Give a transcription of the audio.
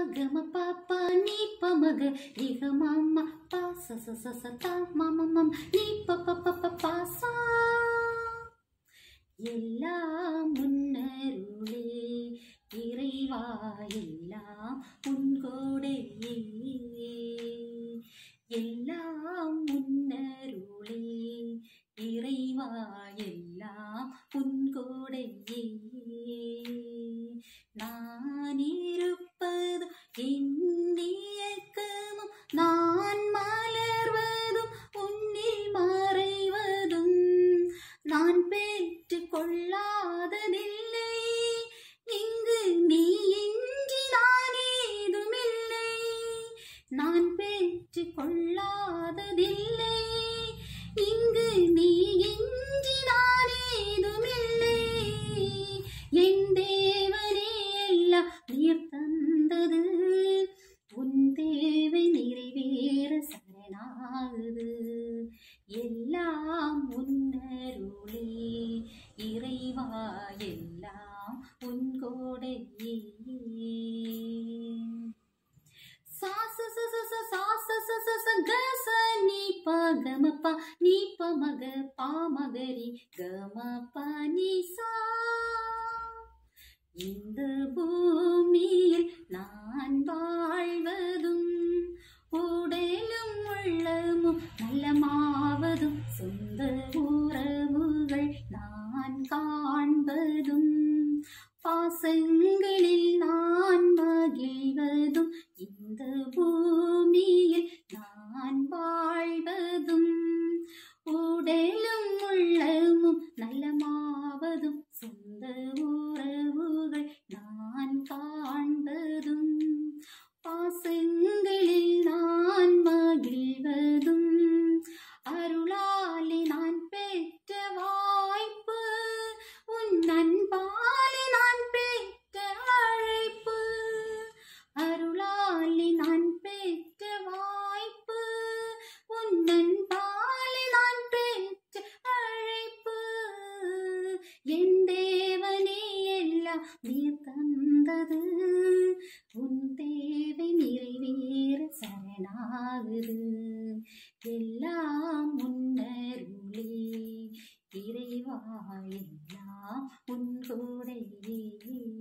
கம பாப்பா நீ பமக ரிக மாமா பா ச ச ச ச தா மாமா மம் நீ ப ப ப ப பா சா எல்லாம் முன்னருளே இறைவா எல்லாம் உன்கோடையே எல்லாம் முன்னருளே இறைவா எல்லாம் உன்கோடையே நான் இருப்பது எண்ணியக்கமும் நான் மலர்வதும் உன்னில் மறைவதும் நான் பெற்று கொள்ளாததில்லை இங்கு நீ இன்றி நான் ஏதுமில்லை நான் பெற்று கொள்ளாததில்லை இங்கு நீ இன்றி நான் ஏதுமில்லை என் தேவனே எல்லாம் நீர் தந்தது உன் தேவை நிறைவேற சரணாகுது எல்லாம் உன்னருளே இறைவா எல்லாம் உன் கோடையே சாச ச ச ச சாச ச ச ச க ச நீ ப க ம ப நீ ப ம க பா ம க ரி க ம ப நீ சா இந்த பூமியில் நான் வாழ்வதும் உடலும் உள்ளமும் நல்லமாவதும் சொந்த உறவுகள் நான் காண்பதும் பாசங்களில் நான் மகிழ்வதும் இந்த பூமியில் நான் வாழ்வதும் உடலும் உள்ளமும் நல்லமாவதும் சொந்த உறவுகள் நான் காண்பதும் பாசங்களில் நான் மகிழ்வதும் அருளாலே நான் பெற்ற வாய்ப்பு உன் அன்பாலே நான் பெற்ற அழைப்பு அருளாலே நான் பெற்ற வாய்ப்பு உன் அன்பாலே நான் பெற்ற அழைப்பு என் தேவனே எல்லாம் நீர் தந்தது உன் தேவை நிறைவேற சரணாகுது எல்லாம் முன்னருளே இறைவா எல்லாம் உன் கூடையே